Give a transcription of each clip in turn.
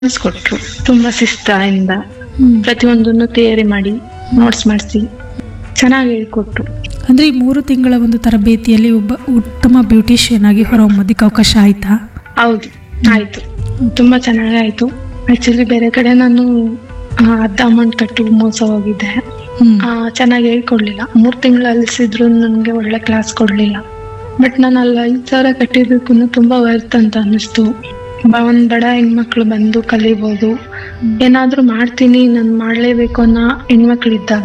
ಕೊಟ್ರು ತುಂಬಾ ಶಿಸ್ತಾಯಿಂದ ಹ್ಮ್. ಪ್ರತಿಯೊಂದನ್ನು ತಯಾರಿ ಮಾಡಿ ನೋಟ್ಸ್ ಮಾಡಿಸಿ ಚೆನ್ನಾಗಿ ಹೇಳ್ಕೊಟ್ರು ಅಂದ್ರೆ ಈ ಮೂರು ತಿಂಗಳ ಒಂದು ತರಬೇತಿಯಲ್ಲಿ ಒಬ್ಬ ಉತ್ತಮ ಬ್ಯೂಟಿಷಿಯನ್ ಆಗಿ ಹೊರಹೊಮ್ಮೋದಕ್ಕೆ ಅವಕಾಶ ಆಯ್ತಾ ಹೌದು ಆಯ್ತು ತುಂಬಾ ಚೆನ್ನಾಗಿ ಆಯ್ತು ಆಕ್ಚುಲಿ ಬೇರೆ ಕಡೆ ನಾನು ಆ, ಅರ್ಧ ಅಮೌಂಟ್ ಕಟ್ಟು ಮೋಸ ಹೋಗಿದ್ದೆ ಹ್ಮ್ ಆ, ಚೆನ್ನಾಗಿ ಹೇಳ್ಕೊಡ್ಲಿಲ್ಲ ಮೂರ್ ತಿಂಗಳು ಅಲಿಸಿದ್ರು ನನಗೆ ಒಳ್ಳೆ ಕ್ಲಾಸ್ ಕೊಡ್ಲಿಲ್ಲ ಬಟ್ ನಾನು ಅಲ್ಲಿ ಐದ್ ಸಾವಿರ ಕಟ್ಟಿದ್ದಕ್ಕೂ ತುಂಬಾ ವರ್ತ್ ಅಂತ ಅನ್ನಿಸ್ತು ಬ- ಒಂದ್ ಬಡ ಹೆಣ್ಮಕ್ಳು ಬಂದು ಕಲಿಬೋದು ಏನಾದ್ರೂ ಮಾಡ್ತೀನಿ ನಾನು ಮಾಡ್ಲೇಬೇಕು ಅನ್ನೋ ಹೆಣ್ಮಕ್ಳು ಇದ್ದಾಗ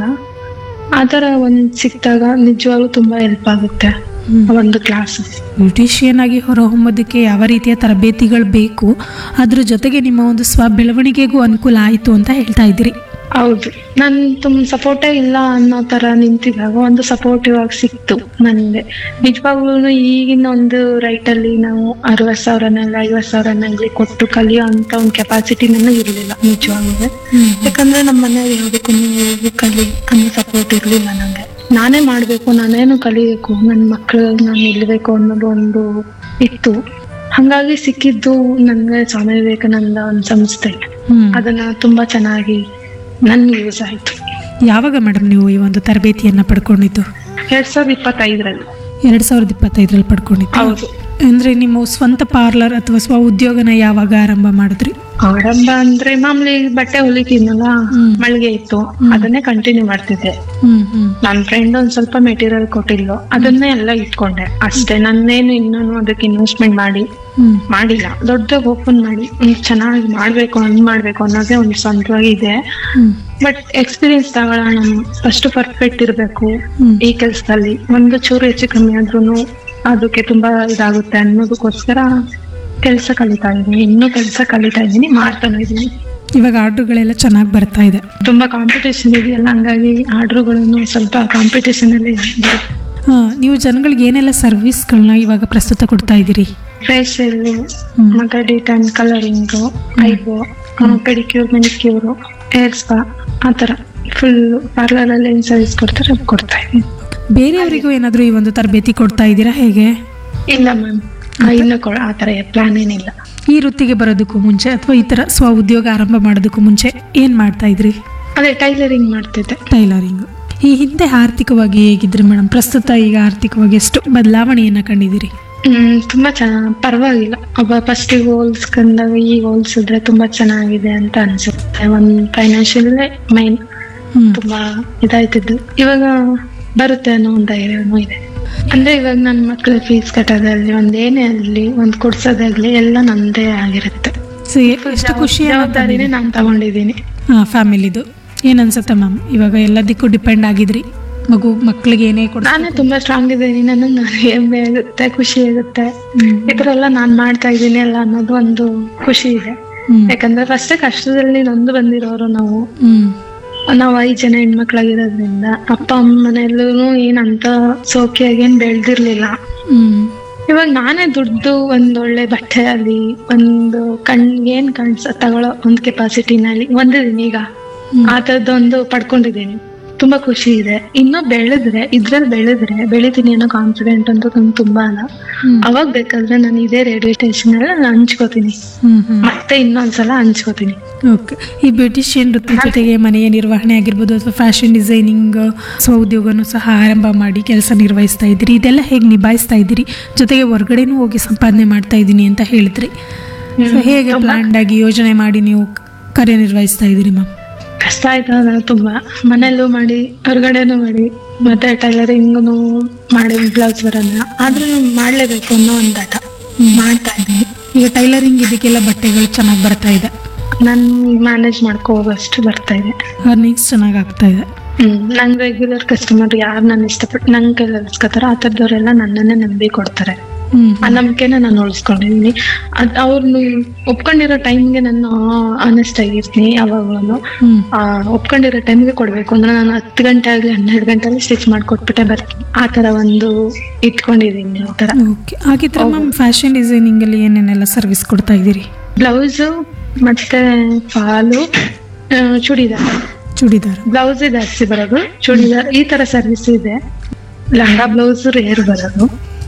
ಆ ಥರ ಒಂದ್ ಸಿಕ್ತಾಗ ನಿಜವಾಗ್ಲೂ ತುಂಬಾ ಹೆಲ್ಪ್ ಆಗುತ್ತೆ ಹ್ಮ್. ಆ ಒಂದು ಕ್ಲಾಸ್ ಬ್ಯೂಟಿಷಿಯನ್ ಆಗಿ ಹೊರಹೊಮ್ಮೋದಕ್ಕೆ ಯಾವ ರೀತಿಯ ತರಬೇತಿಗಳು ಬೇಕು ಅದ್ರ ಜೊತೆಗೆ ನಿಮ್ಮ ಒಂದು ಸ್ವ ಬೆಳವಣಿಗೆಗೂ ಅನುಕೂಲ ಆಯಿತು ಅಂತ ಹೇಳ್ತಾ ಇದ್ದೀರಿ ಹೌದು ನನ್ ತುಂಬ ಸಪೋರ್ಟೇ ಇಲ್ಲ ಅನ್ನೋ ತರ ನಿಂತಿದಾಗ ಒಂದು ಸಪೋರ್ಟಿವ್ ಆಗಿ ಸಿಕ್ತು ನನ್ಗೆ ನಿಜವಾಗ್ಲೂ ಈಗಿನ ಒಂದು ರೈಟ್ ಅಲ್ಲಿ ನಾವು ಅರವತ್ ಸಾವಿರನಲ್ಲಿ ಐವತ್ ಸಾವಿರನಲ್ಲಿ ಕೊಟ್ಟು ಕಲಿಯೋ ಅಂತ ಒಂದು ಕೆಪಾಸಿಟಿ ನನಗೆ ಇರ್ಲಿಲ್ಲ ನಿಜವಾಗ್ಲೂ ಯಾಕಂದ್ರೆ ನಮ್ಮ ಮನೆಯವ್ರು ಯಾವುದಕ್ಕೂ ಹೋಗಿ ಕಲಿ ಅನ್ನೋ ಸಪೋರ್ಟ್ ಇರ್ಲಿಲ್ಲ ನಂಗೆ ನಾನೇ ಮಾಡ್ಬೇಕು ನಾನೇನು ಕಲಿಬೇಕು ನನ್ನ ಮಕ್ಕಳು ನಾನು ನಿಲ್ಬೇಕು ಅನ್ನೋದು ಒಂದು ಇತ್ತು ಹಂಗಾಗಿ ಸಿಕ್ಕಿದ್ದು ನನ್ಗೆ ಸ್ವಾಮಿ ವಿವೇಕಾನಂದ ಒಂದು ಸಂಸ್ಥೆ ಹ್ಮ್. ಅದನ್ನ ತುಂಬಾ ಚೆನ್ನಾಗಿ ನನ್ಗೆ ಯೂಸ್ ಆಯ್ತು ಯಾವಾಗ ಮೇಡಮ್ ನೀವು ಈ ಒಂದು ತರಬೇತಿಯನ್ನ ಪಡ್ಕೊಂಡಿದ್ದು ಎರಡ್ ಸಾವಿರದ ಇಪ್ಪತ್ತೈದರಲ್ಲಿ ಎರಡ್ ಸಾವಿರದ ಇಪ್ಪತ್ತೈದರಲ್ಲಿ ಪಡ್ಕೊಂಡಿದ್ದು ಹೌದು ಅಂದ್ರೆ ನಿಮ್ಮ ಸ್ವಂತ ಪಾರ್ಲರ್ ಅಥವಾ ಸ್ವ ಉದ್ಯೋಗನ ಯಾವಾಗ ಆರಂಭ ಮಾಡಿದ್ರಿ ಆರಂಭ ಅಂದ್ರೆ ಮಾಮೂಲಿ ಬಟ್ಟೆ ಹೊಲಿತೀನಲ್ಲ ಹ್ಮ್. ಮಳಿಗೆ ಇತ್ತು ಅದನ್ನೇ ಕಂಟಿನ್ಯೂ ಮಾಡ್ತಿದ್ದೆ ಹ್ಮ್ ಹ್ಮ್ ನನ್ ಫ್ರೆಂಡ್ ಒಂದ್ ಸ್ವಲ್ಪ ಮೆಟೀರಿಯಲ್ ಕೊಟ್ಟಿಲ್ಲು ಅದನ್ನೇ ಎಲ್ಲ ಇಟ್ಕೊಂಡೆ ಅಷ್ಟೇ ನನ್ನೇನು ಇನ್ನೂ ಅದಕ್ಕೆ ಇನ್ವೆಸ್ಟ್ಮೆಂಟ್ ಮಾಡಿ ಹ್ಮ್ ಮಾಡಿಲ್ಲ ದೊಡ್ಡದಾಗಿ ಓಪನ್ ಮಾಡಿ ಒಂದ್ ಚೆನ್ನಾಗಿ ಮಾಡ್ಬೇಕು ಹಂಗ್ ಮಾಡ್ಬೇಕು ಅನ್ನೋದೇ ಒಂದು ಸ್ವಂತವಾಗಿ ಇದೆ ಹ್ಮ್ ಬಟ್ ಎಕ್ಸ್ಪೀರಿಯನ್ಸ್ ತಗೊಳ್ಳೋಣ ಫಸ್ಟ್ ಪರ್ಫೆಕ್ಟ್ ಇರ್ಬೇಕು ಹ್ಮ್. ಈ ಕೆಲಸದಲ್ಲಿ ಒಂದು ಚೂರು ಹೆಚ್ಚು ಕಮ್ಮಿ ಆದ್ರೂ ಅದಕ್ಕೆ ತುಂಬಾ ಇದಾಗುತ್ತೆ ಅನ್ನೋದಕ್ಕೋಸ್ಕರ ಕೆಲಸ ಕಲಿತಾ ಇದೀನಿ ಇನ್ನೂ ಕೆಲಸ ಕಲಿತಾ ಇದೀನಿ ಮಾಡ್ತಾನೆ ಇದೀನಿ ಇವಾಗ ಆರ್ಡರ್ಗಳೆಲ್ಲ ಚೆನ್ನಾಗಿ ಬರ್ತಾ ಇದೆ ತುಂಬಾ ಕಾಂಪಿಟೇಷನ್ ಇದೆಯಲ್ಲ ಹಂಗಾಗಿ ಆರ್ಡ್ರುಗಳನ್ನು ಸ್ವಲ್ಪ ಕಾಂಪಿಟೇಷನ್ ಅಲ್ಲಿ ಬರುತ್ತೆ. ಹಾ, ನೀವು ಜನಗಳಿಗೆ ಏನೆಲ್ಲ ಸರ್ವಿಸ್ಗಳನ್ನ ಇವಾಗ ಪ್ರಸ್ತುತ ಕೊಡ್ತಾ ಇದ್ದೀರಿ ಫೇಶಿಯಲ್ ಹ್ಮ್. ಮತ್ತೆ detan colouring eyebrow pedicure manicure hair spa ಆತರ ಫುಲ್ ಪಾರ್ಲರ್ ಅಲ್ಲಿ ಏನ್ ಸರ್ವಿಸ್ ಕೊಡ್ತಾರೆ ಅದ್ ಕೊಡ್ತಾ ಇದೀನಿ ಬೇರೆಯವರಿಗೂ ಏನಾದರೂ ಈ ಒಂದು ತರಬೇತಿ ಕೊಡ್ತಾ ಇದ್ದೀರಾ ಹೇಗೆ ಇಲ್ಲ ಮ್ಯಾಮ್ ಇನ್ನು ಕೊ- ಆ ತರ ಪ್ಲಾನ್ ಏನಿಲ್ಲ ಈ ವೃತ್ತಿಗೆ ಬರೋದಕ್ಕೂ ಮುಂಚೆ ಅಥವಾ ಈ ಥರ ಸ್ವ ಉದ್ಯೋಗ ಆರಂಭ ಮಾಡೋದಕ್ಕೂ ಮುಂಚೆ ಏನು ಮಾಡ್ತಾ ಇದ್ರಿ ಅದೇ ಟೈಲರಿಂಗ್ ಮಾಡ್ತಿದ್ದೆ ಟೈಲರಿಂಗ್ ಈ ಹಿಂದೆ ಆರ್ಥಿಕವಾಗಿ ಹೇಗಿದ್ರಿ ಮೇಡಮ್ ಪ್ರಸ್ತುತ ಈಗ ಆರ್ಥಿಕವಾಗಿ ಎಷ್ಟು ಬದಲಾವಣೆಯನ್ನು ಕಂಡಿದ್ದೀರಿ ಹ್ಮ್ ತುಂಬಾ ಚೆನ್ನಾಗಿ ಪರವಾಗಿಲ್ಲ ಒಬ್ಬ ಫಸ್ಟಿಗೆ ಹೋಲ್ಸ್ಕೊಂಡಾಗ ಈಗ ಹೋಲ್ಸಿದ್ರೆ ತುಂಬಾ ಚೆನ್ನಾಗಿದೆ ಅಂತ ಅನ್ಸುತ್ತೆ ಒಂದ್ ಫೈನಾನ್ಷಿಯಲ್ ಮೈನ್ ಹ್ಮ್ ತುಂಬಾ ಇದಾಯ್ತಿದ್ದು ಇವಾಗ ಬರುತ್ತೆ ಅನ್ನೋ ಒಂದು ಧೈರ್ಯನೂ ಇದೆ ಅಂದ್ರೆ ಇವಾಗ ನನ್ನ ಮಕ್ಳ ಫೀಸ್ ಕಟ್ಟೋದಾಗ್ಲಿ ಒಂದ್ ಏನೇ ಆಗ್ಲಿ ಒಂದ್ ಕೊಡ್ಸೋದಾಗ್ಲಿ ಎಲ್ಲ ನಂದೇ ಆಗಿರುತ್ತೆ ಸೊ ಎಷ್ಟು ಖುಷಿ ಜವಾಬ್ದಾರಿನೇ ನಾನ್ ತಗೊಂಡಿದ್ದೀನಿ ಹಾಂ ಫ್ಯಾಮಿಲಿದು ಏನು ಅನ್ಸುತ್ತೆ ಮ್ಯಾಮ್ ಇವಾಗ ಎಲ್ಲದಕ್ಕೂ ಡಿಪೆಂಡ್ ಆಗಿದ್ರಿ ಮಗು ಮಕ್ಳಿಗೆ ಏನೇ ಕೊಡ ನಾನೇ ತುಂಬಾ ಸ್ಟ್ರಾಂಗ್ ಇದ್ದೀನಿ ನನಗೆ ನಾನು ಹೆಮ್ಮೆ ಆಗುತ್ತೆ ಖುಷಿ ಆಗುತ್ತೆ ಈ ತರ ಎಲ್ಲ ನಾನ್ ಮಾಡ್ತಾ ಇದ್ದೀನಿ ಅಲ್ಲ ಅನ್ನೋದು ಒಂದು ಖುಷಿ ಇದೆ ಹ್ಮ್ ಯಾಕಂದ್ರೆ ಫಸ್ಟ್ ಕಷ್ಟದಲ್ಲಿ ನೊಂದು ಬಂದಿರೋರು ನಾವು ಹ್ಮ್ ನಾವು ಐದ್ ಜನ ಹೆಣ್ಮಕ್ಳಾಗಿರೋದ್ರಿಂದ ಅಪ್ಪ ಅಮ್ಮ ಮನೆಯಲ್ಲೂ ಏನಂತ ಸೋಕಿಯಾಗಿ ಏನ್ ಬೆಳ್ದಿರ್ಲಿಲ್ಲ ಹ್ಮ್ ಇವಾಗ ನಾನೇ ದುಡ್ಡು ಒಂದ್ ಒಳ್ಳೆ ಬಟ್ಟೆ ಅಲ್ಲಿ ಒಂದು ಕಣ್ ಏನ್ ಕಣ್ಸ ತಗೊಳ್ಳೋ ಒಂದ್ ಕೆಪಾಸಿಟಿನಲ್ಲಿ ಹೊಂದಿದೀನಿ ಈಗ ಹ್ಮ್. ಆ ತರದೊಂದು ಪಡ್ಕೊಂಡಿದ್ದೀನಿ ತುಂಬಾ ಖುಷಿ ಇದೆ ಇನ್ನೂ ಬೆಳೆದ್ರೆ ಇದ್ರಲ್ಲಿ ಬೆಳೆದ್ರೆ ಬೆಳಿತೀನಿ ಅನ್ನೋ ಕಾನ್ಫಿಡೆಂಟ್ ಅಂತೂ ನಂಗೆ ತುಂಬಾ ಅಲ್ಲ ಹ್ಮ್. ಅವಾಗ ಬೇಕಾದ್ರೆ ನಾನು ಇದೇ ರೇಡಿಯೋ ಸ್ಟೇಷನ್ ಅಲ್ಲಿ ನಾನು ಹಂಚ್ಕೋತೀನಿ ಹ್ಮ್ ಹ್ಮ್ ಮತ್ತೆ ಇನ್ನೊಂದ್ಸಲ ಹಂಚ್ಕೋತೀನಿ ಓಕೆ ಈ ಬ್ಯೂಟಿಷಿಯನ್ ವೃತ್ತಿ ಜೊತೆಗೆ ಮನೆಯ ನಿರ್ವಹಣೆ ಆಗಿರ್ಬೋದು ಅಥವಾ ಫ್ಯಾಷನ್ ಡಿಸೈನಿಂಗ್ ಸ್ವ ಉದ್ಯೋಗನೂ ಸಹ ಆರಂಭ ಮಾಡಿ ಕೆಲಸ ನಿರ್ವಹಿಸ್ತಾ ಇದ್ದೀರಿ ಇದೆಲ್ಲ ಹೇಗೆ ನಿಭಾಯಿಸ್ತಾ ಇದ್ದೀರಿ ಜೊತೆಗೆ ಹೊರ್ಗಡೆನೂ ಹೋಗಿ ಸಂಪಾದನೆ ಮಾಡ್ತಾ ಇದ್ದೀನಿ ಅಂತ ಹೇಳಿದ್ರಿ ಸೊ ಹೇಗೆ ಪ್ಲಾನ್ಡ್ ಆಗಿ ಯೋಜನೆ ಮಾಡಿ ನೀವು ಕಾರ್ಯನಿರ್ವಹಿಸ್ತಾ ಇದ್ದೀರಿ ಮ್ಯಾಮ್ ಕಷ್ಟ ಆಯ್ತು ಅದು ತುಂಬಾ ಮನೆಯಲ್ಲೂ ಮಾಡಿ ಹೊರಗಡೆನೂ ಮಾಡಿ ಮತ್ತೆ ಟೈಲರಿಂಗ್ನು ಮಾಡಿ ಬ್ಲೌಸ್ ಬರೋಣ ಆದ್ರೂ ಮಾಡ್ಲೇಬೇಕು ಅನ್ನೋ ಒಂದು ಹಠ ಮಾಡ್ತಾ ಇದ್ದೀನಿ ಈಗ ಟೈಲರಿಂಗ್ ಇದಕ್ಕೆಲ್ಲ ಬಟ್ಟೆಗಳು ಚೆನ್ನಾಗಿ ಬರ್ತಾ ಇದೆ ನಾನು ಮ್ಯಾನೇಜ್ ಮಾಡ್ಕೊ ಹೋಗೋಷ್ಟು ಬರ್ತಾ ಇದೆ ಅರ್ನಿಂಗ್ಸ್ ಚೆನ್ನಾಗಿ ಆಗ್ತಾ ಇದೆ ಹ್ಮ್ ನಂಗೆ ರೆಗ್ಯುಲರ್ ಕಸ್ಟಮರ್ ಯಾರು ನಾನು ಇಷ್ಟಪಟ್ಟು ನಂಗೆ ಕೈಲಿ ಹೊಲಿಸ್ಕೊತಾರ ಆ ಥರದವ್ರೆಲ್ಲ ನನ್ನನ್ನೇ ನಂಬಿ ಕೊಡ್ತಾರೆ ಹ್ಮ್ ಆ ನಂಬಿಕೆನ ನಾನು ಉಳಿಸ್ಕೊಂಡಿದ್ದೀನಿ ಅದ್ ಅವ್ರನ್ನ ಒಪ್ಕೊಂಡಿರೋ ಟೈಮ್ಗೆ ನಾನು ಆನೆಸ್ಟ್ ಆಗಿರ್ತೀನಿ ಯಾವಾಗ್ಲೂ ಹ್ಮ್ ಆ, ಒಪ್ಕೊಂಡಿರೋ ಟೈಮ್ಗೆ ಕೊಡ್ಬೇಕು ಅಂದ್ರೆ ನಾನು ಹತ್ತು ಗಂಟೆ ಆಗ್ಲಿ ಹನ್ನೆರಡು ಗಂಟೆಲಿ ಸ್ಟಿಚ್ ಮಾಡ್ಕೊಟ್ಬಿಟ್ಟೆ ಬರ್ತೀನಿ ಆ ತರ ಒಂದು ಇಟ್ಕೊಂಡಿದೀನಿ ಆ ತರ ಓಕೆ ಹಾಗಿದ್ರೆ ಮ್ಯಾಮ್ ಫ್ಯಾಷನ್ ಡಿಸೈನಿಂಗ್ ಅಲ್ಲಿ ಏನೇನೆಲ್ಲ ಸರ್ವಿಸ್ ಕೊಡ್ತಾ ಇದ್ದೀರಿ ಬ್ಲೌಸು ಮತ್ತೆ ಫಾಲು ಆ, ಚೂಡಿದಾರ್ ಚೂಡಿದಾರ್ ಬ್ಲೌಸ್ ಜಾಸ್ತಿ ಬರೋದು ಚೂಡಿದಾರ್ ಈ ತರ ಸರ್ವಿಸ್ ಇದೆ ಲಂಗ ಬ್ಲೌಸ್ ರೇರ್ ಬರೋದು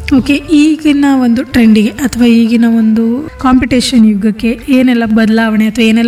ಓಕೆ ಈಗಿನ ಒಂದು ಟ್ರೆಂಡಿಗೆ ಅಥವಾ ಈಗಿನ ಒಂದು ಕಾಂಪಿಟೇಷನ್ ಯುಗಕ್ಕೆ ಏನೆಲ್ಲ ಬದಲಾವಣೆ ಅಥವಾ ಏನೆಲ್ಲ